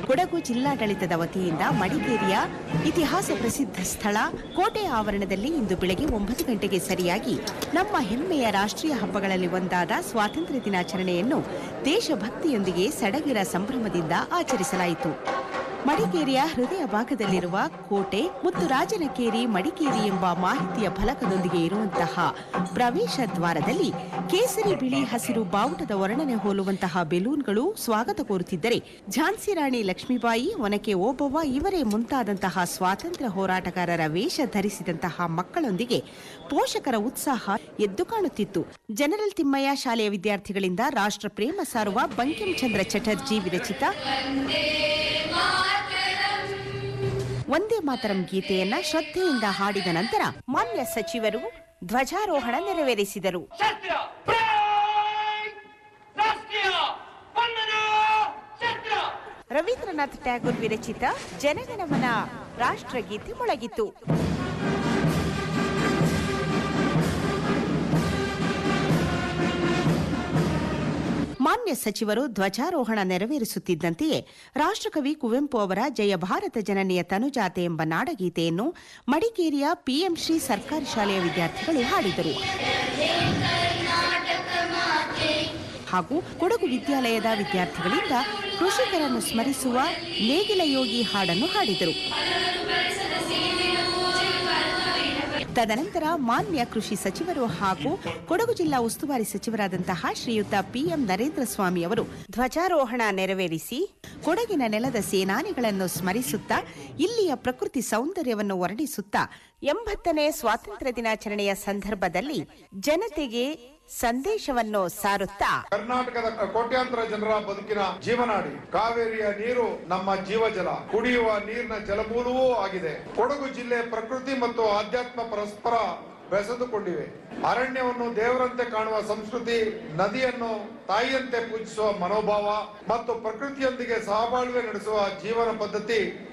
ಕೊಡಗು ಜಿಲ್ಲಾಡಳಿತದ ವತಿಯಿಂದ ಮಡಿಕೇರಿಯ ಇತಿಹಾಸ ಪ್ರಸಿದ್ಧ ಸ್ಥಳ ಕೋಟೆ ಆವರಣದಲ್ಲಿ ಇಂದು ಬೆಳಗ್ಗೆ ಒಂಬತ್ತು ಗಂಟೆಗೆ ಸರಿಯಾಗಿ ನಮ್ಮ ಹೆಮ್ಮೆಯ ರಾಷ್ಟ್ರೀಯ ಹಬ್ಬಗಳಲ್ಲಿ ಒಂದಾದ ಸ್ವಾತಂತ್ರ್ಯ ದಿನಾಚರಣೆಯನ್ನು ದೇಶಭಕ್ತಿಯೊಂದಿಗೆ ಸಡಗರ ಸಂಭ್ರಮದಿಂದ ಆಚರಿಸಲಾಯಿತು ಮಡಿಕೇರಿಯ ಹೃದಯ ಭಾಗದಲ್ಲಿರುವ ಕೋಟೆ ಮತ್ತು ರಾಜನಕೇರಿ ಮಡಿಕೇರಿ ಎಂಬ ಮಾಹಿತಿಯ ಫಲಕದೊಂದಿಗೆ ಇರುವಂತಹ ಪ್ರವೇಶ ದ್ವಾರದಲ್ಲಿ ಕೇಸರಿ ಬಿಳಿ ಹಸಿರು ಬಾವುಟದ ವರ್ಣನೆ ಹೋಲುವಂತಹ ಬೆಲೂನ್ಗಳು ಸ್ವಾಗತ ಕೋರುತ್ತಿದ್ದರೆ ಝಾನ್ಸಿ ರಾಣಿ ಲಕ್ಷ್ಮೀಬಾಯಿ ಒನಕೆ ಓಬವ್ವ ಇವರೇ ಮುಂತಾದಂತಹ ಸ್ವಾತಂತ್ರ್ಯ ಹೋರಾಟಗಾರರ ವೇಷ ಧರಿಸಿದಂತಹ ಮಕ್ಕಳೊಂದಿಗೆ ಪೋಷಕರ ಉತ್ಸಾಹ ಎದ್ದು ಕಾಣುತ್ತಿತ್ತು ಜನರಲ್ ತಿಮ್ಮಯ್ಯ ಶಾಲೆಯ ವಿದ್ಯಾರ್ಥಿಗಳಿಂದ ರಾಷ್ಟ್ರ ಪ್ರೇಮ ಸಾರುವ ಬಂಕಿಂ ಚಂದ್ರ ಚಟರ್ಜಿ ವಿರಚಿತ ಒಂದೇ ಮಾತರಂ ಗೀತೆಯನ್ನ ಶ್ರದ್ಧೆಯಿಂದ ಹಾಡಿದ ನಂತರ ಮಾನ್ಯ ಸಚಿವರು ಧ್ವಜಾರೋಹಣ ನೆರವೇರಿಸಿದರು ಶಸ್ತ್ರ ಬ್ರೇಕ್! ರಾಷ್ಟ್ರೀಯ ವಂದನಾ ಶಸ್ತ್ರ ರವೀಂದ್ರನಾಥ್ ಟ್ಯಾಗೋರ್ ವಿರಚಿತ ಜನಗಣಮನ ರಾಷ್ಟ್ರಗೀತೆ ಮೊಳಗಿತು ಮಾನ್ಯ ಸಚಿವರು ಧ್ವಜಾರೋಹಣ ನೆರವೇರಿಸುತ್ತಿದ್ದಂತೆಯೇ ರಾಷ್ಟ್ರಕವಿ ಕುವೆಂಪು ಅವರ ಜಯ ಭಾರತ ಜನನಿಯ ತನುಜಾತೆ ಎಂಬ ನಾಡಗೀತೆಯನ್ನು ಮಡಿಕೇರಿಯ ಪಿಎಂ ಶ್ರೀ ಸರ್ಕಾರಿ ಶಾಲೆಯ ವಿದ್ಯಾರ್ಥಿಗಳು ಹಾಡಿದರು ಹಾಗೂ ಕೊಡಗು ವಿದ್ಯಾಲಯದ ವಿದ್ಯಾರ್ಥಿಗಳಿಂದ ಕೃಷಿಕರನ್ನು ಸ್ಮರಿಸುವ ನೇಗಿಲ ಯೋಗಿ ಹಾಡನ್ನು ಹಾಡಿದರು ತದನಂತರ ಮಾನ್ಯ ಕೃಷಿ ಸಚಿವರು ಹಾಗೂ ಕೊಡಗು ಜಿಲ್ಲಾ ಉಸ್ತುವಾರಿ ಸಚಿವರಾದಂತಹ ಶ್ರೀಯುತ ಪಿಎಂ ನರೇಂದ್ರ ಸ್ವಾಮಿ ಅವರು ಧ್ವಜಾರೋಹಣ ನೆರವೇರಿಸಿ ಕೊಡಗಿನ ನೆಲದ ಸೇನಾನಿಗಳನ್ನು ಸ್ಮರಿಸುತ್ತಾ ಇಲ್ಲಿಯ ಪ್ರಕೃತಿ ಸೌಂದರ್ಯವನ್ನು ವರ್ಣಿಸುತ್ತಾ ಎಂಬತ್ತನೇ ಸ್ವಾತಂತ್ರ್ಯ ದಿನಾಚರಣೆಯ ಸಂದರ್ಭದಲ್ಲಿ ಜನತೆಗೆ ಸಂದೇಶವನ್ನು ಸಾರುತ್ತಾ ಕರ್ನಾಟಕದ ಕೋಟ್ಯಾಂತರ ಜನರ ಬದುಕಿನ ಜೀವನಾಡಿ ಕಾವೇರಿಯ ನೀರು ನಮ್ಮ ಜೀವಜಲ ಕುಡಿಯುವ ನೀರಿನ ಜಲಮೂಲವೂ ಆಗಿದೆ ಕೊಡಗು ಜಿಲ್ಲೆ ಪ್ರಕೃತಿ ಮತ್ತು ಆಧ್ಯಾತ್ಮ ಪರಸ್ಪರ ಬೆಸೆದುಕೊಂಡಿವೆ ಅರಣ್ಯವನ್ನು ದೇವರಂತೆ ಕಾಣುವ ಸಂಸ್ಕೃತಿ ನದಿಯನ್ನು ತಾಯಿಯಂತೆ ಪೂಜಿಸುವ ಮನೋಭಾವ ಮತ್ತು ಪ್ರಕೃತಿಯೊಂದಿಗೆ ಸಹಬಾಳ್ವೆ ನಡೆಸುವ ಜೀವನ ಪದ್ಧತಿ